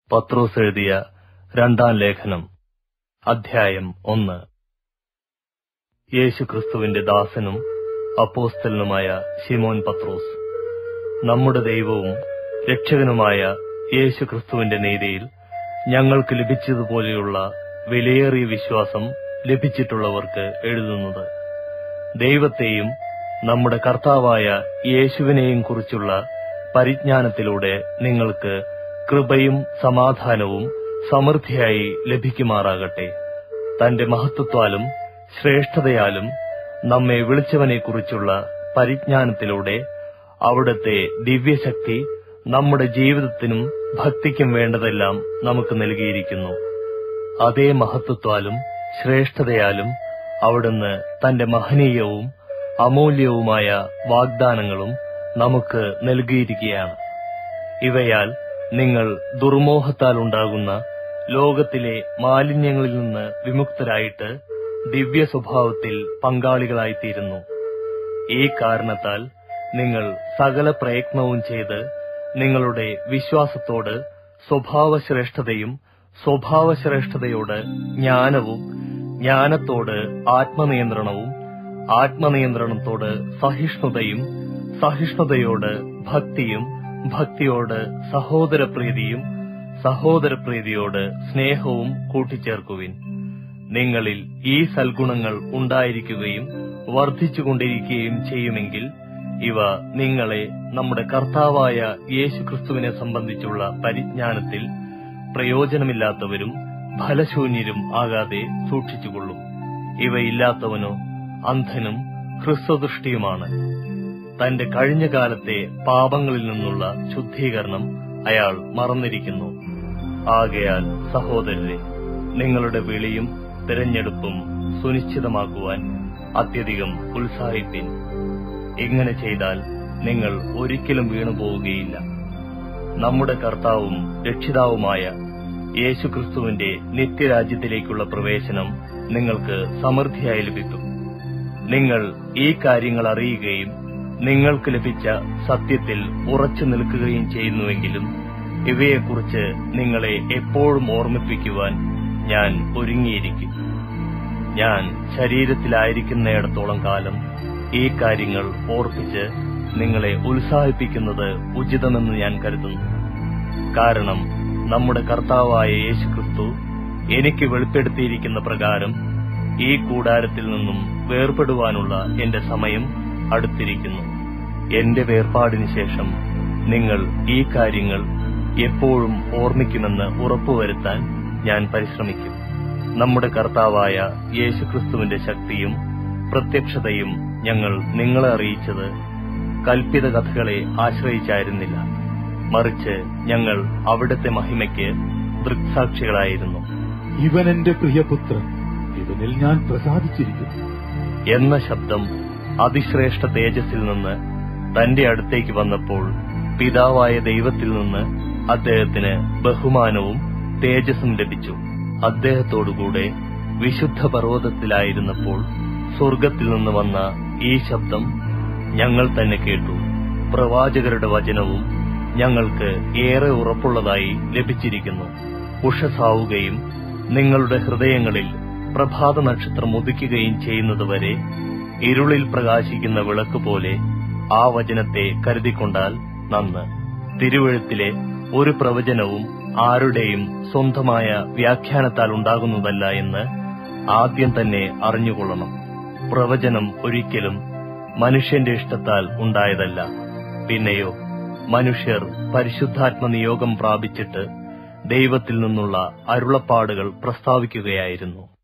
പത്രോസ് എഴുതിയ രണ്ടാം ലേഖനം അധ്യായം ഒന്ന് യേശുക്രിസ്തുവിന്റെ ദാസനും അപ്പോസ്തലനുമായ ശിമോൻ പത്രോസ് നമ്മുടെ ദൈവവും രക്ഷകനുമായ യേശുക്രിസ്തുവിന്റെ നീതിയിൽ ഞങ്ങൾക്ക് ലഭിച്ചതുപോലെയുള്ള വിലയേറിയ വിശ്വാസം ലഭിച്ചിട്ടുള്ളവർക്ക് എഴുതുന്നത് ദൈവത്തെയും നമ്മുടെ കർത്താവായ യേശുവിനെയും കുറിച്ചുള്ള പരിജ്ഞാനത്തിലൂടെ നിങ്ങൾക്ക് കൃപയും സമാധാനവും സമൃദ്ധിയായി ലഭിക്കുമാറാകട്ടെ തന്റെ മഹത്വത്താലും ശ്രേഷ്ഠതയാലും നമ്മെ വിളിച്ചവനെക്കുറിച്ചുള്ള പരിജ്ഞാനത്തിലൂടെ അവിടുത്തെ ദിവ്യശക്തി നമ്മുടെ ജീവിതത്തിനും ഭക്തിക്കും വേണ്ടതെല്ലാം നമുക്ക് നൽകിയിരിക്കുന്നു അതേ മഹത്വത്താലും ശ്രേഷ്ഠതയാലും അവിടുന്ന് തന്റെ മഹനീയവും അമൂല്യവുമായ വാഗ്ദാനങ്ങളും നമുക്ക് നൽകിയിരിക്കുകയാണ് ഇവയാൽ നിങ്ങൾ ദുർമോഹത്താൽ ഉണ്ടാകുന്ന ലോകത്തിലെ മാലിന്യങ്ങളിൽ നിന്ന് വിമുക്തരായിട്ട് ദിവ്യ സ്വഭാവത്തിൽ പങ്കാളികളായിത്തീരുന്നു ഈ കാരണത്താൽ നിങ്ങൾ സകല പ്രയത്നവും ചെയ്ത് നിങ്ങളുടെ വിശ്വാസത്തോട് സ്വഭാവശ്രേഷ്ഠതയും സ്വഭാവശ്രേഷ്ഠതയോട് ജ്ഞാനവും ജ്ഞാനത്തോട് ആത്മനിയന്ത്രണവും ആത്മനിയന്ത്രണത്തോട് സഹിഷ്ണുതയും സഹിഷ്ണുതയോട് ഭക്തിയും ഭക്തിയോട് സഹോദരപ്രീതിയും സഹോദരപ്രീതിയോട് സ്നേഹവും കൂട്ടിച്ചേർക്കുവിൻ നിങ്ങളിൽ ഈ സൽഗുണങ്ങൾ ഉണ്ടായിരിക്കുകയും വർദ്ധിച്ചുകൊണ്ടിരിക്കുകയും ചെയ്യുമെങ്കിൽ ഇവ നിങ്ങളെ നമ്മുടെ കർത്താവായ യേശുക്രിസ്തുവിനെ സംബന്ധിച്ചുള്ള പരിജ്ഞാനത്തിൽ പ്രയോജനമില്ലാത്തവരും ഫലശൂന്യരും ആകാതെ സൂക്ഷിച്ചുകൊള്ളും ഇവയില്ലാത്തവനോ അന്ധനും ഹ്രസ്വദൃഷ്ടിയുമാണ് തന്റെ കഴിഞ്ഞ കാലത്തെ പാപങ്ങളിൽ നിന്നുള്ള ശുദ്ധീകരണം അയാൾ മറന്നിരിക്കുന്നു ആകയാൽ സഹോദരരെ നിങ്ങളുടെ വിളിയും തിരഞ്ഞെടുപ്പും സുനിശ്ചിതമാക്കുവാൻ അത്യധികം ഉത്സാഹിപ്പിൻ ഇങ്ങനെ ചെയ്താൽ നിങ്ങൾ ഒരിക്കലും വീണുപോവുകയില്ല നമ്മുടെ കർത്താവും രക്ഷിതാവുമായ യേശുക്രിസ്തുവിന്റെ നിത്യരാജ്യത്തിലേക്കുള്ള പ്രവേശനം നിങ്ങൾക്ക് സമൃദ്ധിയായി ലഭിക്കും നിങ്ങൾ ഈ കാര്യങ്ങൾ അറിയുകയും നിങ്ങൾക്ക് ലഭിച്ച സത്യത്തിൽ ഉറച്ചു നിൽക്കുകയും ചെയ്യുന്നുവെങ്കിലും ഇവയെക്കുറിച്ച് നിങ്ങളെ എപ്പോഴും ഓർമ്മിപ്പിക്കുവാൻ ഞാൻ ഒരുങ്ങിയിരിക്കും ഞാൻ ശരീരത്തിലായിരിക്കുന്നിടത്തോളം കാലം ഈ കാര്യങ്ങൾ ഓർപ്പിച്ച് നിങ്ങളെ ഉത്സാഹിപ്പിക്കുന്നത് ഉചിതമെന്ന് ഞാൻ കരുതുന്നു കാരണം നമ്മുടെ കർത്താവായ യേശുക്രിസ്തു എനിക്ക് വെളിപ്പെടുത്തിയിരിക്കുന്ന പ്രകാരം ഈ കൂടാരത്തിൽ നിന്നും വേർപെടുവാനുള്ള എന്റെ സമയം അടുത്തിരിക്കുന്നു എന്റെ വേർപാടിന് ശേഷം നിങ്ങൾ ഈ കാര്യങ്ങൾ എപ്പോഴും ഓർമ്മിക്കുമെന്ന് ഉറപ്പുവരുത്താൻ ഞാൻ പരിശ്രമിക്കും നമ്മുടെ കർത്താവായ യേശുക്രിസ്തുവിന്റെ ശക്തിയും പ്രത്യക്ഷതയും ഞങ്ങൾ നിങ്ങളെ അറിയിച്ചത് കൽപ്പിത കഥകളെ ആശ്രയിച്ചായിരുന്നില്ല മറിച്ച് ഞങ്ങൾ അവിടുത്തെ മഹിമയ്ക്ക് ദൃക്സാക്ഷികളായിരുന്നു ഇവൻ എന്റെ പ്രിയപുത്രൻ ഇവനിൽ ഞാൻ പ്രസാദിച്ചിരിക്കുന്നു എന്ന ശബ്ദം അതിശ്രേഷ്ഠ തേജസ്സിൽ നിന്ന് തന്റെ അടുത്തേക്ക് വന്നപ്പോൾ പിതാവായ ദൈവത്തിൽ നിന്ന് അദ്ദേഹത്തിന് ബഹുമാനവും തേജസ്സും ലഭിച്ചു അദ്ദേഹത്തോടുകൂടെ വിശുദ്ധ പർവ്വതത്തിലായിരുന്നപ്പോൾ സ്വർഗത്തിൽ നിന്ന് വന്ന ഈ ശബ്ദം ഞങ്ങൾ തന്നെ കേട്ടു പ്രവാചകരുടെ വചനവും ഞങ്ങൾക്ക് ഏറെ ഉറപ്പുള്ളതായി ലഭിച്ചിരിക്കുന്നു ഉഷസാവുകയും നിങ്ങളുടെ ഹൃദയങ്ങളിൽ പ്രഭാത നക്ഷത്രം ഉദിക്കുകയും ചെയ്യുന്നതുവരെ ഇരുളിൽ പ്രകാശിക്കുന്ന വിളക്ക് പോലെ ആ വചനത്തെ കരുതിക്കൊണ്ടാൽ നന്ന് തിരുവഴുത്തിലെ ഒരു പ്രവചനവും ആരുടെയും സ്വന്തമായ വ്യാഖ്യാനത്താൽ ഉണ്ടാകുന്നതല്ല എന്ന് ആദ്യം തന്നെ അറിഞ്ഞുകൊള്ളണം പ്രവചനം ഒരിക്കലും മനുഷ്യന്റെ ഇഷ്ടത്താൽ ഉണ്ടായതല്ല പിന്നെയോ മനുഷ്യർ പരിശുദ്ധാത്മ നിയോഗം പ്രാപിച്ചിട്ട് ദൈവത്തിൽ നിന്നുള്ള അരുളപ്പാടുകൾ പ്രസ്താവിക്കുകയായിരുന്നു